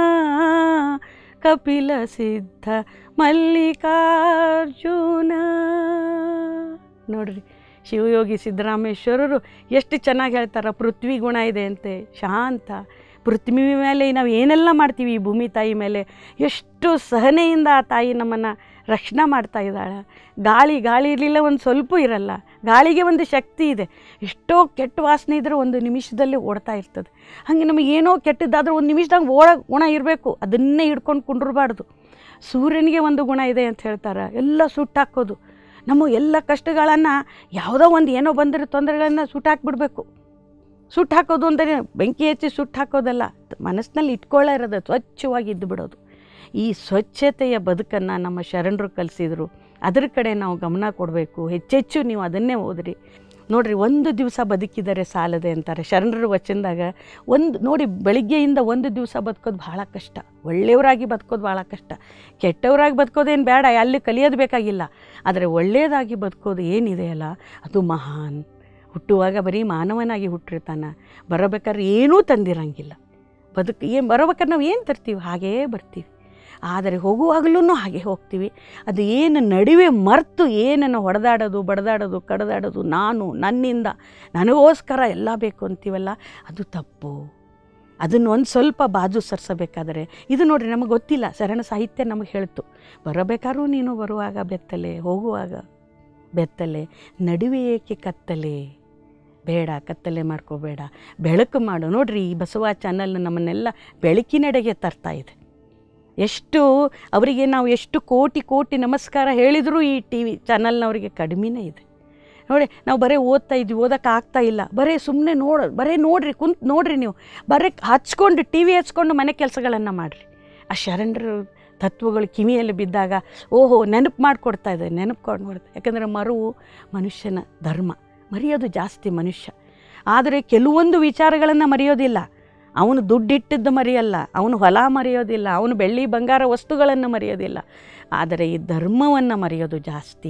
S1: ಕಪಿಲ ಸಿದ್ಧ ಮಲ್ಲಿಕಾರ್ಜುನ ನೋಡ್ರಿ ಶಿವಯೋಗಿ ಸಿದ್ದರಾಮೇಶ್ವರರು ಎಷ್ಟು ಚೆನ್ನಾಗಿ ಹೇಳ್ತಾರೆ ಪೃಥ್ವಿ ಗುಣ ಇದೆ ಅಂತೆ ಶಾಂತ ಪೃಥ್ವಿ ಮೇಲೆ ನಾವು ಏನೆಲ್ಲ ಮಾಡ್ತೀವಿ ಈ ಭೂಮಿ ತಾಯಿ ಮೇಲೆ ಎಷ್ಟು ಸಹನೆಯಿಂದ ಆ ತಾಯಿ ನಮ್ಮನ್ನು ರಕ್ಷಣೆ ಮಾಡ್ತಾ ಇದ್ದಾಳೆ ಗಾಳಿ ಗಾಳಿ ಇರಲಿಲ್ಲ ಒಂದು ಸ್ವಲ್ಪ ಇರಲ್ಲ ಗಾಳಿಗೆ ಒಂದು ಶಕ್ತಿ ಇದೆ ಎಷ್ಟೋ ಕೆಟ್ಟ ವಾಸನೆ ಇದ್ದರೆ ಒಂದು ನಿಮಿಷದಲ್ಲಿ ಓಡ್ತಾ ಇರ್ತದೆ ಹಾಗೆ ನಮಗೆ ಏನೋ ಕೆಟ್ಟದ್ದಾದರೂ ಒಂದು ನಿಮಿಷದಾಗ ಓಡ ಗುಣ ಇರಬೇಕು ಅದನ್ನೇ ಹಿಡ್ಕೊಂಡು ಕುಂಡಿರಬಾರ್ದು ಸೂರ್ಯನಿಗೆ ಒಂದು ಗುಣ ಇದೆ ಅಂತ ಹೇಳ್ತಾರೆ ಎಲ್ಲ ಸುಟ್ಟಾಕೋದು ನಮ್ಮ ಎಲ್ಲ ಕಷ್ಟಗಳನ್ನು ಯಾವುದೋ ಒಂದು ಏನೋ ಬಂದಿರೋ ತೊಂದರೆಗಳನ್ನು ಸುಟ್ಟಾಕ್ಬಿಡ್ಬೇಕು ಸುಟ್ಟು ಹಾಕೋದು ಅಂದರೆ ಬೆಂಕಿ ಹಚ್ಚಿ ಸುಟ್ಟು ಹಾಕೋದಲ್ಲ ಮನಸ್ಸಿನಲ್ಲಿ ಇಟ್ಕೊಳ್ಳೇ ಇರೋದು ಸ್ವಚ್ಛವಾಗಿ ಇದ್ದು ಬಿಡೋದು ಈ ಸ್ವಚ್ಛತೆಯ ಬದುಕನ್ನು ನಮ್ಮ ಶರಣರು ಕಲಿಸಿದರು ಅದ್ರ ಕಡೆ ನಾವು ಗಮನ ಕೊಡಬೇಕು ಹೆಚ್ಚೆಚ್ಚು ನೀವು ಅದನ್ನೇ ಓದ್ರಿ ನೋಡ್ರಿ ಒಂದು ದಿವಸ ಬದುಕಿದರೆ ಸಾಲದೆ ಅಂತಾರೆ ಶರಣರು ವಚನದಾಗ ಒಂದು ನೋಡಿ ಬೆಳಿಗ್ಗೆಯಿಂದ ಒಂದು ದಿವಸ ಬದುಕೋದು ಭಾಳ ಕಷ್ಟ ಒಳ್ಳೆಯವರಾಗಿ ಬದುಕೋದು ಭಾಳ ಕಷ್ಟ ಕೆಟ್ಟವರಾಗಿ ಬದುಕೋದೇನು ಬೇಡ ಅಲ್ಲಿ ಕಲಿಯೋದು ಬೇಕಾಗಿಲ್ಲ ಆದರೆ ಒಳ್ಳೆಯದಾಗಿ ಬದುಕೋದು ಏನಿದೆಯಲ್ಲ ಅದು ಮಹಾನ್ ಹುಟ್ಟುವಾಗ ಬರೀ ಮಾನವನಾಗಿ ಹುಟ್ಟಿರ್ತಾನೆ ಬರಬೇಕಾದ್ರೆ ಏನೂ ತಂದಿರಂಗಿಲ್ಲ ಬದುಕು ಏನು ಬರಬೇಕಾದ್ರೆ ನಾವು ಏನು ತರ್ತೀವಿ ಹಾಗೇ ಬರ್ತೀವಿ ಆದರೆ ಹೋಗುವಾಗಲೂ ಹಾಗೆ ಹೋಗ್ತೀವಿ ಅದು ಏನು ನಡುವೆ ಮರೆತು ಏನನ್ನು ಹೊಡೆದಾಡೋದು ಬಡದಾಡೋದು ಕಡದಾಡೋದು ನಾನು ನನ್ನಿಂದ ನನಗೋಸ್ಕರ ಎಲ್ಲ ಬೇಕು ಅಂತೀವಲ್ಲ ಅದು ತಪ್ಪು ಅದನ್ನು ಒಂದು ಸ್ವಲ್ಪ ಬಾಜು ಸರಿಸಬೇಕಾದರೆ ಇದು ನೋಡ್ರಿ ನಮಗೆ ಗೊತ್ತಿಲ್ಲ ಶರಣ ಸಾಹಿತ್ಯ ನಮಗೆ ಹೇಳ್ತು ಬರಬೇಕಾದ್ರೂ ನೀನು ಬರುವಾಗ ಬೆತ್ತಲೆ ಹೋಗುವಾಗ ಬೆತ್ತಲೆ ನಡುವೆ ಏಕೆ ಕತ್ತಲೆ ಬೇಡ ಕತ್ತಲೆ ಮಾಡ್ಕೋಬೇಡ ಬೆಳಕು ಮಾಡು ನೋಡ್ರಿ ಈ ಬಸವ ಚಾನಲ್ ನಮ್ಮನ್ನೆಲ್ಲ ಬೆಳಕಿನೆಡೆಗೆ ತರ್ತಾ ಇದೆ ಎಷ್ಟು ಅವರಿಗೆ ನಾವು ಎಷ್ಟು ಕೋಟಿ ಕೋಟಿ ನಮಸ್ಕಾರ ಹೇಳಿದರೂ ಈ ಟಿ ವಿ ಚಾನಲ್ನವರಿಗೆ ಕಡಿಮೆನೇ ಇದೆ ನೋಡಿ ನಾವು ಬರೀ ಓದ್ತಾ ಇದ್ವಿ ಓದೋಕೆ ಆಗ್ತಾ ಇಲ್ಲ ಬರೀ ಸುಮ್ಮನೆ ನೋಡ ಬರೀ ನೋಡ್ರಿ ಕುಂತು ನೋಡ್ರಿ ನೀವು ಬರೀ ಹಚ್ಕೊಂಡು ಟಿ ವಿ ಹಚ್ಕೊಂಡು ಮನೆ ಕೆಲಸಗಳನ್ನು ಮಾಡಿರಿ ಆ ಶರಣರ ತತ್ವಗಳು ಕಿವಿಯಲ್ಲಿ ಬಿದ್ದಾಗ ಓಹೋ ನೆನಪು ಮಾಡಿಕೊಡ್ತಾ ಇದೆ ನೆನಪು ಕೊಡ್ತಾ ಯಾಕಂದರೆ ಮರುವು ಮನುಷ್ಯನ ಧರ್ಮ ಮರೆಯೋದು ಜಾಸ್ತಿ ಮನುಷ್ಯ ಆದರೆ ಕೆಲವೊಂದು ವಿಚಾರಗಳನ್ನು ಮರೆಯೋದಿಲ್ಲ ಅವನು ದುಡ್ಡಿಟ್ಟಿದ್ದು ಮರೆಯಲ್ಲ ಅವನು ಹೊಲ ಮರೆಯೋದಿಲ್ಲ ಅವನು ಬೆಳ್ಳಿ ಬಂಗಾರ ವಸ್ತುಗಳನ್ನು ಮರೆಯೋದಿಲ್ಲ ಆದರೆ ಈ ಧರ್ಮವನ್ನು ಮರೆಯೋದು ಜಾಸ್ತಿ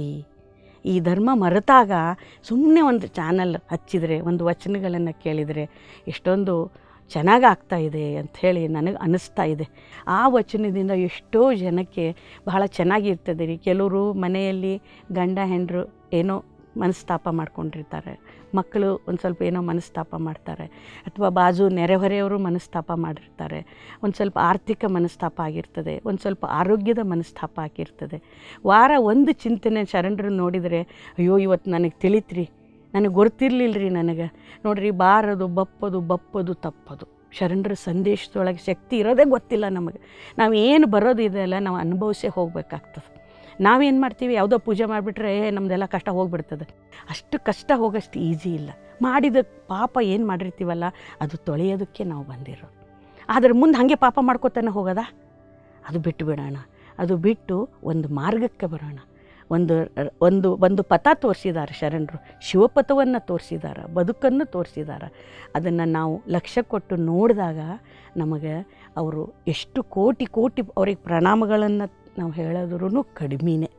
S1: ಈ ಧರ್ಮ ಮರೆತಾಗ ಸುಮ್ಮನೆ ಒಂದು ಚಾನಲ್ ಹಚ್ಚಿದರೆ ಒಂದು ವಚನಗಳನ್ನು ಕೇಳಿದರೆ ಎಷ್ಟೊಂದು ಚೆನ್ನಾಗಿ ಆಗ್ತಾ ಇದೆ ಅಂಥೇಳಿ ನನಗೆ ಅನ್ನಿಸ್ತಾ ಇದೆ ಆ ವಚನದಿಂದ ಎಷ್ಟೋ ಜನಕ್ಕೆ ಬಹಳ ಚೆನ್ನಾಗಿರ್ತದೆ ರೀ ಕೆಲವರು ಮನೆಯಲ್ಲಿ ಗಂಡ ಹೆಂಡರು ಏನೋ ಮನಸ್ತಾಪ ಮಾಡ್ಕೊಂಡಿರ್ತಾರೆ ಮಕ್ಕಳು ಒಂದು ಸ್ವಲ್ಪ ಏನೋ ಮನಸ್ತಾಪ ಮಾಡ್ತಾರೆ ಅಥವಾ ಬಾಜು ನೆರೆಹೊರೆಯವರು ಮನಸ್ತಾಪ ಮಾಡಿರ್ತಾರೆ ಒಂದು ಸ್ವಲ್ಪ ಆರ್ಥಿಕ ಮನಸ್ತಾಪ ಆಗಿರ್ತದೆ ಒಂದು ಸ್ವಲ್ಪ ಆರೋಗ್ಯದ ಮನಸ್ತಾಪ ಆಗಿರ್ತದೆ ವಾರ ಒಂದು ಚಿಂತನೆ ಶರಣರು ನೋಡಿದರೆ ಅಯ್ಯೋ ಇವತ್ತು ನನಗೆ ತಿಳಿತ್ರಿ ನನಗೆ ಗೊತ್ತಿರಲಿಲ್ಲ ರೀ ನನಗೆ ನೋಡ್ರಿ ಬಾರದು ಬಪ್ಪದು ಬಪ್ಪದು ತಪ್ಪದು ಶರಣರ ಸಂದೇಶದೊಳಗೆ ಶಕ್ತಿ ಇರೋದೇ ಗೊತ್ತಿಲ್ಲ ನಮಗೆ ನಾವು ಏನು ಬರೋದು ಇದೆಲ್ಲ ನಾವು ಅನುಭವಿಸೇ ಹೋಗ್ಬೇಕಾಗ್ತದೆ ನಾವೇನು ಮಾಡ್ತೀವಿ ಯಾವುದೋ ಪೂಜೆ ಮಾಡಿಬಿಟ್ರೆ ಏ ನಮ್ಮದೆಲ್ಲ ಕಷ್ಟ ಹೋಗ್ಬಿಡ್ತದೆ ಅಷ್ಟು ಕಷ್ಟ ಹೋಗೋಷ್ಟು ಈಸಿ ಇಲ್ಲ ಮಾಡಿದ ಪಾಪ ಏನು ಮಾಡಿರ್ತೀವಲ್ಲ ಅದು ತೊಳೆಯೋದಕ್ಕೆ ನಾವು ಬಂದಿರೋದು ಆದರೆ ಮುಂದೆ ಹಾಗೆ ಪಾಪ ಮಾಡ್ಕೋತಾನೆ ಹೋಗೋದಾ ಅದು ಬಿಟ್ಟು ಬಿಡೋಣ ಅದು ಬಿಟ್ಟು ಒಂದು ಮಾರ್ಗಕ್ಕೆ ಬರೋಣ ಒಂದು ಒಂದು ಒಂದು ಪಥ ತೋರಿಸಿದ್ದಾರೆ ಶರಣರು ಶಿವಪಥವನ್ನು ತೋರಿಸಿದ್ದಾರೆ ಬದುಕನ್ನು ತೋರಿಸಿದ್ದಾರೆ ಅದನ್ನು ನಾವು ಲಕ್ಷ್ಯ ಕೊಟ್ಟು ನೋಡಿದಾಗ ನಮಗೆ ಅವರು ಎಷ್ಟು ಕೋಟಿ ಕೋಟಿ ಅವ್ರಿಗೆ ಪ್ರಣಾಮಗಳನ್ನು ನಾವು ಹೇಳಿದ್ರೂ ಕಡಿಮೆನೇ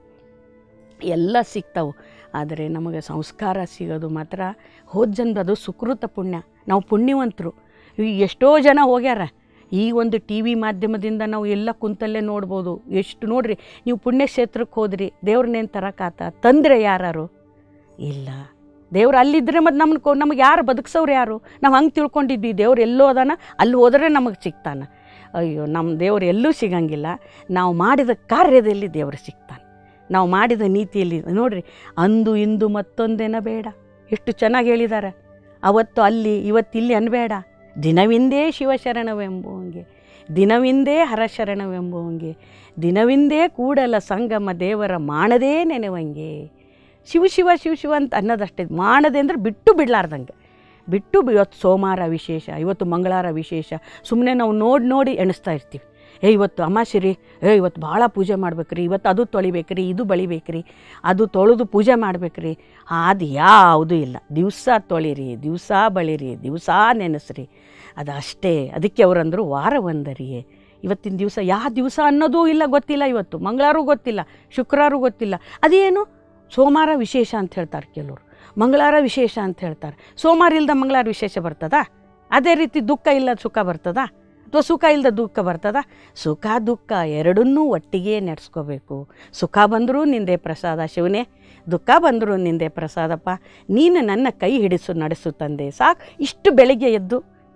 S1: ಎಲ್ಲ ಸಿಗ್ತಾವೆ ಆದರೆ ನಮಗೆ ಸಂಸ್ಕಾರ ಸಿಗೋದು ಮಾತ್ರ ಹೋದ ಜನ್ಮದು ಸುಕೃತ ಪುಣ್ಯ ನಾವು ಪುಣ್ಯವಂತರು ಈಗ ಎಷ್ಟೋ ಜನ ಹೋಗ್ಯಾರ ಈ ಒಂದು ಟಿ ವಿ ಮಾಧ್ಯಮದಿಂದ ನಾವು ಎಲ್ಲ ಕುಂತಲ್ಲೇ ನೋಡ್ಬೋದು ಎಷ್ಟು ನೋಡ್ರಿ ನೀವು ಪುಣ್ಯಕ್ಷೇತ್ರಕ್ಕೆ ಹೋದ್ರಿ ದೇವ್ರನ್ನೇನು ತರಕಾತ ತಂದರೆ ಯಾರು ಇಲ್ಲ ದೇವ್ರು ಅಲ್ಲಿದ್ದರೆ ಮತ್ತು ನಮ್ಮನ್ನ ಕೊ ನಮಗೆ ಯಾರು ಬದುಕ್ಸೋರು ಯಾರು ನಾವು ಹಂಗೆ ತಿಳ್ಕೊಂಡಿದ್ವಿ ದೇವ್ರು ಎಲ್ಲೋ ಅದಾನ ಅಲ್ಲಿ ಹೋದರೆ ನಮಗೆ ಸಿಗ್ತಾನೆ ಅಯ್ಯೋ ನಮ್ಮ ದೇವ್ರು ಎಲ್ಲೂ ಸಿಗಂಗಿಲ್ಲ ನಾವು ಮಾಡಿದ ಕಾರ್ಯದಲ್ಲಿ ದೇವರು ಸಿಗ್ತಾನೆ ನಾವು ಮಾಡಿದ ನೀತಿಯಲ್ಲಿ ನೋಡ್ರಿ ಅಂದು ಇಂದು ಮತ್ತೊಂದೇನ ಬೇಡ ಎಷ್ಟು ಚೆನ್ನಾಗಿ ಹೇಳಿದ್ದಾರೆ ಅವತ್ತು ಅಲ್ಲಿ ಇವತ್ತಿಲ್ಲಿ ಅನ್ಬೇಡ ದಿನವಿಂದೇ ಶಿವಶರಣವೆಂಬುವಂಗೆ ದಿನವಿಂದೇ ಹರಶರಣವೆಂಬುವಂಗೆ ದಿನವಿಂದೇ ಕೂಡಲ ಸಂಗಮ ದೇವರ ಮಾಡದೇ ನೆನೆವಂಗೆ ಶಿವ ಶಿವ ಶಿವ ಶಿವ ಅಂತ ಅನ್ನೋದಷ್ಟೇ ಮಾಡದೆ ಅಂದ್ರೆ ಬಿಟ್ಟು ಬಿಡಲಾರ್ದಂಗೆ ಬಿಟ್ಟು ಬಿ- ಇವತ್ತು ಸೋಮವಾರ ವಿಶೇಷ ಇವತ್ತು ಮಂಗಳವಾರ ವಿಶೇಷ ಸುಮ್ಮನೆ ನಾವು ನೋಡಿ ನೋಡಿ ಎಣಿಸ್ತಾ ಇರ್ತೀವಿ ಏ ಇವತ್ತು ಅಮಾಸೆ ರೀ ಏ ಇವತ್ತು ಭಾಳ ಪೂಜೆ ಮಾಡ್ಬೇಕ್ರಿ ಇವತ್ತು ಅದು ತೊಳಿಬೇಕ್ರಿ ಇದು ಬಳಿಬೇಕ್ರಿ ಅದು ತೊಳೆದು ಪೂಜೆ ಮಾಡ್ಬೇಕ್ರಿ ಅದು ಯಾವುದೂ ಇಲ್ಲ ದಿವಸ ತೊಳಿರಿ ದಿವಸ ಬಳಿರಿ ದಿವಸ ನೆನೆಸ್ರಿ ಅದು ಅಷ್ಟೇ ಅದಕ್ಕೆ ಅವರಂದರು ವಾರ ಒಂದರಿಯೇ ಇವತ್ತಿನ ದಿವಸ ಯಾವ ದಿವಸ ಅನ್ನೋದೂ ಇಲ್ಲ ಗೊತ್ತಿಲ್ಲ ಇವತ್ತು ಮಂಗಳವಾರ ಗೊತ್ತಿಲ್ಲ ಶುಕ್ರವಾರ ಗೊತ್ತಿಲ್ಲ ಅದೇನು ಸೋಮವಾರ ವಿಶೇಷ ಅಂತ ಹೇಳ್ತಾರೆ ಕೆಲವರು ಮಂಗಳವಾರ ವಿಶೇಷ ಅಂತ ಹೇಳ್ತಾರೆ ಸೋಮವಾರ ಇಲ್ಲದ ಮಂಗಳವಾರ ವಿಶೇಷ ಬರ್ತದಾ ಅದೇ ರೀತಿ ದುಃಖ ಇಲ್ಲದ ಸುಖ ಬರ್ತದಾ ಅಥವಾ ಸುಖ ಇಲ್ಲದ ದುಃಖ ಬರ್ತದಾ ಸುಖ ದುಃಖ ಎರಡನ್ನೂ ಒಟ್ಟಿಗೆ ನಡೆಸ್ಕೋಬೇಕು ಸುಖ ಬಂದರೂ ನಿಂದೆ ಪ್ರಸಾದ ಶಿವನೇ ದುಃಖ ಬಂದರೂ ನಿಂದೆ ಪ್ರಸಾದಪ್ಪ ನೀನು ನನ್ನ ಕೈ ಹಿಡಿಸು ನಡೆಸು ತಂದೆ ಸಾಕು ಇಷ್ಟು ಬೆಳಿಗ್ಗೆ ಎದ್ದು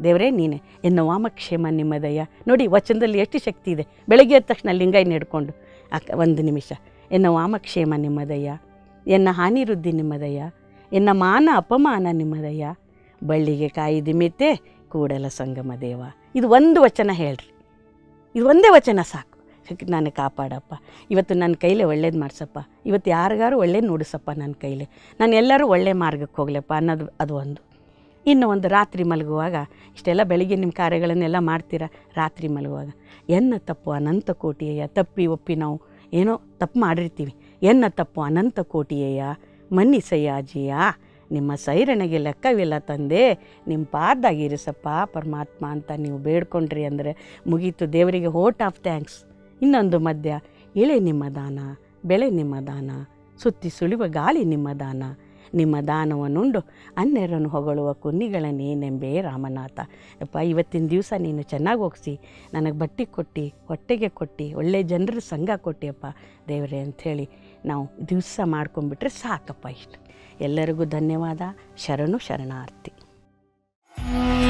S1: ದೇವರೇ ನೀನೆ ಎನ್ನ ವಾಮಕ್ಷೇಮ ನಿಮ್ಮದಯ್ಯ ನೋಡಿ ವಚನದಲ್ಲಿ ಎಷ್ಟು ಶಕ್ತಿ ಇದೆ ಬೆಳಗ್ಗೆ ಎದ್ದ ತಕ್ಷಣ ಲಿಂಗೈನ ಹಿಡ್ಕೊಂಡು ಅಕ್ಕ ಒಂದು ನಿಮಿಷ ಎನ್ನ ವಾಮಕ್ಷೇಮ ನಿಮ್ಮದಯ್ಯ ಎನ್ನ ಹಾನಿ ವೃದ್ಧಿ ನಿಮ್ಮದಯ್ಯ ಎನ್ನ ಮಾನ ಅಪಮಾನ ನಿಮ್ಮದಯ್ಯ ಬಳ್ಳಿಗೆ ಕಾಯಿ ದಿಮಿತೆ ಕೂಡಲ ಸಂಗಮ ದೇವ ಇದು ಒಂದು ವಚನ ಹೇಳ್ರಿ ಇದು ಒಂದೇ ವಚನ ಸಾಕು ನಾನು ಕಾಪಾಡಪ್ಪ ಇವತ್ತು ನನ್ನ ಕೈಲೇ ಒಳ್ಳೇದು ಮಾಡಿಸಪ್ಪ ಇವತ್ತು ಯಾರಿಗಾರು ಒಳ್ಳೇದು ನೋಡಿಸಪ್ಪ ನನ್ನ ಕೈಲೇ ನಾನು ಎಲ್ಲರೂ ಒಳ್ಳೆ ಮಾರ್ಗಕ್ಕೆ ಹೋಗ್ಲಪ್ಪ ಅನ್ನೋದು ಅದು ಒಂದು ಇನ್ನು ಒಂದು ರಾತ್ರಿ ಮಲಗುವಾಗ ಇಷ್ಟೆಲ್ಲ ಬೆಳಿಗ್ಗೆ ನಿಮ್ಮ ಕಾರ್ಯಗಳನ್ನೆಲ್ಲ ಮಾಡ್ತೀರಾ ರಾತ್ರಿ ಮಲಗುವಾಗ ಎನ್ನ ತಪ್ಪು ಅನಂತ ಕೋಟಿಯಯ್ಯ ತಪ್ಪಿ ಒಪ್ಪಿ ನಾವು ಏನೋ ತಪ್ಪು ಮಾಡಿರ್ತೀವಿ ಎನ್ನ ತಪ್ಪು ಅನಂತ ಕೋಟಿಯಯ್ಯ ಮನ್ನಿಸಯ್ಯ ಅಜ್ಜಿಯ ನಿಮ್ಮ ಸೈರಣೆಗೆ ಲೆಕ್ಕವಿಲ್ಲ ತಂದೆ ನಿಮ್ಮ ಪಾದಾಗಿರಿಸಪ್ಪ ಪರಮಾತ್ಮ ಅಂತ ನೀವು ಬೇಡ್ಕೊಂಡ್ರಿ ಅಂದರೆ ಮುಗೀತು ದೇವರಿಗೆ ಹೋಟ್ ಆಫ್ ಥ್ಯಾಂಕ್ಸ್ ಇನ್ನೊಂದು ಮಧ್ಯ ಎಳೆ ನಿಮ್ಮ ದಾನ ಬೆಳೆ ನಿಮ್ಮ ದಾನ ಸುತ್ತಿ ಸುಳಿವ ಗಾಳಿ ನಿಮ್ಮ ದಾನ ನಿಮ್ಮ ದಾನವನ್ನುಂಡು ಅನ್ಯರನ್ನು ಹೊಗಳುವ ಕುನ್ನಿಗಳ ನೀನೆಂಬೇ ರಾಮನಾಥ ಯಪ್ಪ ಇವತ್ತಿನ ದಿವಸ ನೀನು ಚೆನ್ನಾಗಿ ಹೋಗಿಸಿ ನನಗೆ ಬಟ್ಟೆ ಕೊಟ್ಟು ಹೊಟ್ಟೆಗೆ ಕೊಟ್ಟು ಒಳ್ಳೆ ಜನರ ಸಂಘ ಕೊಟ್ಟಿಯಪ್ಪ ದೇವರೇ ಅಂಥೇಳಿ ನಾವು ದಿವಸ ಮಾಡ್ಕೊಂಬಿಟ್ರೆ ಸಾಕಪ್ಪ ಇಷ್ಟು ಎಲ್ಲರಿಗೂ ಧನ್ಯವಾದ ಶರಣು ಶರಣಾರ್ಥಿ